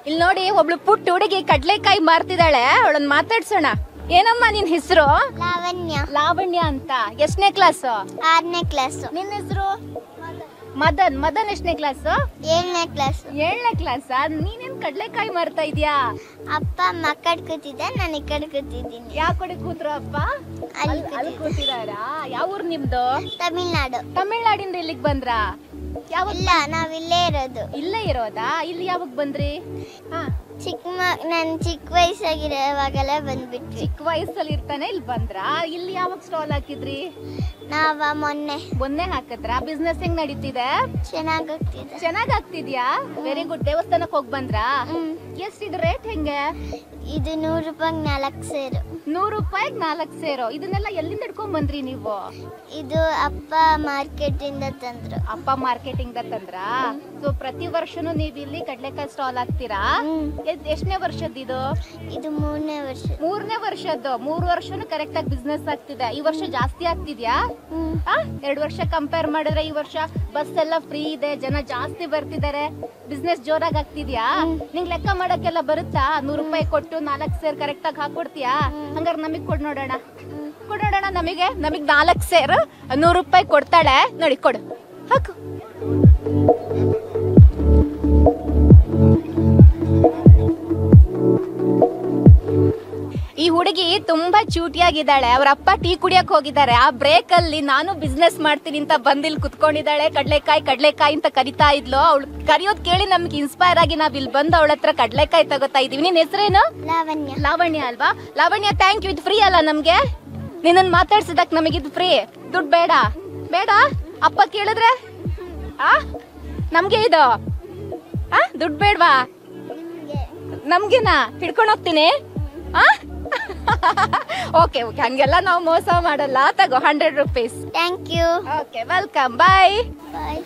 ಇಲ್ಲಿ ನೋಡಿ ಒಬ್ಳು ಪುಟ್ಟ ಹುಡುಗಿ ಕಡ್ಲೆಕಾಯಿ ಮಾರ್ತಿದ್ದಾಳೆ ಅವಳನ್ನ ಮಾತಾಡ್ಸೋಣ ಏನಮ್ಮ ನಿನ್ ಹೆಸರು ಲಾವಣ್ಯ ಲಾವಣ್ಯ ಅಂತ ಎಷ್ಟನೇ ಕ್ಲಾಸ್ ಆರನೇ ಕ್ಲಾಸು ನಿನ್ನ ಹೆಸರು ಮದನ್ ಮದನ್ ಎಷ್ಟನೇ ಕ್ಲಾಸ್ ಏಳನೇ ಕ್ಲಾಸು ಏಳನೇ ಕ್ಲಾಸ್ ನೀನೇನ್ ಕಡ್ಲೆಕಾಯಿ ಮಾರ್ತಾ ಇದೀಯಾ ಅಪ್ಪ ಅಮ್ಮ ಆ ಕಡೆ ಕೂತಿದ್ದೆ ನಾನು ಈ ಕಡೆ ಕೂತಿದ್ದೀನಿ ಯಾವ ಕಡೆ ಕೂತ್ರು ಅಪ್ಪ ಅಲ್ಲಿ ಅಲ್ಲಿ ಅಲ್ಲಿ ಕೂತಿದಾರಾ ಯಾವ ಊರ್ ನಿಮ್ದು ತಮಿಳ್ನಾಡು ತಮಿಳ್ನಾಡಿಂದ ಇಲ್ಲಿಗೆ ಬಂದ್ರಾ ಯಾವ ಇಲ್ಲ ನಾವಿಲ್ಲೇ ಇರೋದು ಇಲ್ಲೇ ಇರೋದಾ ಇಲ್ಲಿ ಯಾವಾಗ ಬಂದ್ರಿ ಹಾ ಚಿಕ್ಕ ಮ ನಾನು ಚಿಕ್ಕ ವಯಸ್ಸಾಗಿರೋವಾಗೆಲ್ಲ ಬಂದ್ಬಿಟ್ವಿ ಚಿಕ್ಕ ವಯಸ್ಸಲ್ಲಿ ಇರ್ತಾನೆ ಇಲ್ಲಿ ಬಂದ್ರಾ ಇಲ್ಲಿ ಯಾವಾಗ ಸ್ಟಾಲ್ ಹಾಕಿದ್ರಿ ನಾವ ಮೊನ್ನೆ ಮೊನ್ನೆ ಹಾಕಿದ್ರಾ ಬಿಸ್ನೆಸ್ ಹೆಂಗ್ ನಡೀತಿದೆ ಚೆನ್ನಾಗಿ ಹೋಗ್ತಿದ್ದೆ ಚೆನ್ನಾಗ್ ಆಗ್ತಿದ್ಯಾ ವೆರಿ ಗುಡ್ ದೇವಸ್ಥಾನಕ್ ಹೋಗ್ ಬಂದ್ರಾ ಹ್ಮ್. ಎಷ್ಟ್ ಇದು ರೇಟ್ ಹೆಂಗೆ ಇದು ನೂರು ರೂಪಾಯಿಗೆ ನಾಲ್ಕು ಸೇರು ನೂರು ರೂಪಾಯಿಗ್ ನಾಲ್ಕು ಸೇರೋ ಇದನ್ನೆಲ್ಲ ಎಲ್ಲಿಂದ ಹಿಡ್ಕೊಂಡ್ ಬಂದ್ರಿ ನೀವು ಇದು ಅಪ್ಪ ಮಾರ್ಕೆಟಿಂದ ತಂದ್ರು ಅಪ್ಪ ಮಾರ್ಕೆಟಿಂಗ್ ತಂದ್ರಾ ಸೊ ಪ್ರತಿ ವರ್ಷನೂ ನೀವ್ ಇಲ್ಲಿ ಕಡ್ಲೆಕಾಯಿ ಸ್ಟಾಲ್ ಹಾಕ್ತೀರಾ ಹ್ಮ್. ಎಷ್ಟ್- ಎಷ್ಟನೇ ವರ್ಷದ್ದು ಇದು ಇದು ಮೂರನೇ ವರ್ಷ ಮೂರನೇ ವರ್ಷದ್ದು ಮೂರು ವರ್ಷನೂ ಕರೆಕ್ಟ್ ಆಗಿ ಬಿಸ್ನೆಸ್ ಆಗ್ತಿದೆ ಈ ವರ್ಷ ಜಾಸ್ತಿ ಆಗ್ತಿದ್ಯಾ ಹ್ಮ್ ಆ ಎರಡು ವರ್ಷ ಕಂಪೇರ್ ಮಾಡಿದ್ರೆ ಈ ವರ್ಷ ಬಸ್ ಎಲ್ಲ ಫ್ರೀ ಇದೆ ಜನ ಜಾಸ್ತಿ ಬರ್ತಿದ್ದಾರೆ ಬಿಸ್ನೆಸ್ ಜೋರಾಗಿ ಆಗ್ತಿದ್ಯಾ ನಿಂಗ್ ಲೆಕ್ಕ ಮಾಡಕ್ಕೆಲ್ಲ ಬರುತ್ತಾ ನೂರು ರೂಪಾಯಿ ಕೊಟ್ಟು ನಾಲ್ಕು ಸೇರ್ ಕರೆಕ್ಟ್ ಆಗಿ ಹಾಕೊಡ್ತೀಯಾ ಹಂಗಾರೆ ನಮಗ್ ಕೊಡ್ ನೋಡೋಣ ಕೊಡ್ ನೋಡೋಣ ನಮಗೆ ನಮಗ್ ನಾಲ್ಕು ಸೇರ್ ನೂರು ರೂಪಾಯಿ ಕೊಡ್ತಾಳೆ ನೋಡಿ ಕೊಡು ಹಾಕು ಈ ಹುಡುಗಿ ತುಂಬಾ ಚೂಟಿಯಾಗಿದ್ದಾಳೆ ಅವ್ರ ಅಪ್ಪ ಟೀ ಕುಡಿಯಕ್ ಹೋಗಿದ್ದಾರೆ ಆ ಬ್ರೇಕ್ ಅಲ್ಲಿ ನಾನು ಬಿಸ್ನೆಸ್ ಮಾಡ್ತೀನಿ ಅಂತ ಬಂದಿಲ್ ಕುತ್ಕೊಂಡಿದ್ದಾಳೆ ಕಡ್ಲೆಕಾಯಿ ಕಡ್ಲೆಕಾಯಿ ಅಂತ ಕರಿತಾ ಇದ್ಲು ಅವಳು ಕರಿಯೋದ್ ಕೇಳಿ ನಮ್ಗೆ ಇನ್ಸ್ಪೈರ್ ಆಗಿ ನಾವ್ ಇಲ್ಲಿ ಬಂದು ಅವಳ ಹತ್ರ ಕಡ್ಲೆಕಾಯಿ ತಗೋತಾ ಇದೀವಿ ನಿನ್ ಹೆಸರೇನು ಲಾವಣ್ಯ ಲಾವಣ್ಯ ಅಲ್ವಾ ಲಾವಣ್ಯ ಥ್ಯಾಂಕ್ ಯು ಇದು ಫ್ರೀ ಅಲ್ಲ ನಮ್ಗೆ ನಿನ್ನನ್ ಮಾತಾಡ್ಸಿದಕ್ ನಮಗೆ ಇದು ಫ್ರೀ ದುಡ್ಡು ಬೇಡ ಬೇಡ ಅಪ್ಪ ಕೇಳಿದ್ರೆ ಆ ನಮ್ಗೆ ಇದು ಆ ದುಡ್ಡು ಬೇಡ್ವಾ ನಮ್ಗೆನಾ ಹಿಡ್ಕೊಂಡು ಹೋಗ್ತೀನಿ ಆ ಓಕೆ ಓಕೆ ಹಂಗೆಲ್ಲ ನಾವು ಮೋಸ ಮಾಡಲ್ಲ ತಗೋ hundred rupees thank you okay welcome bye bye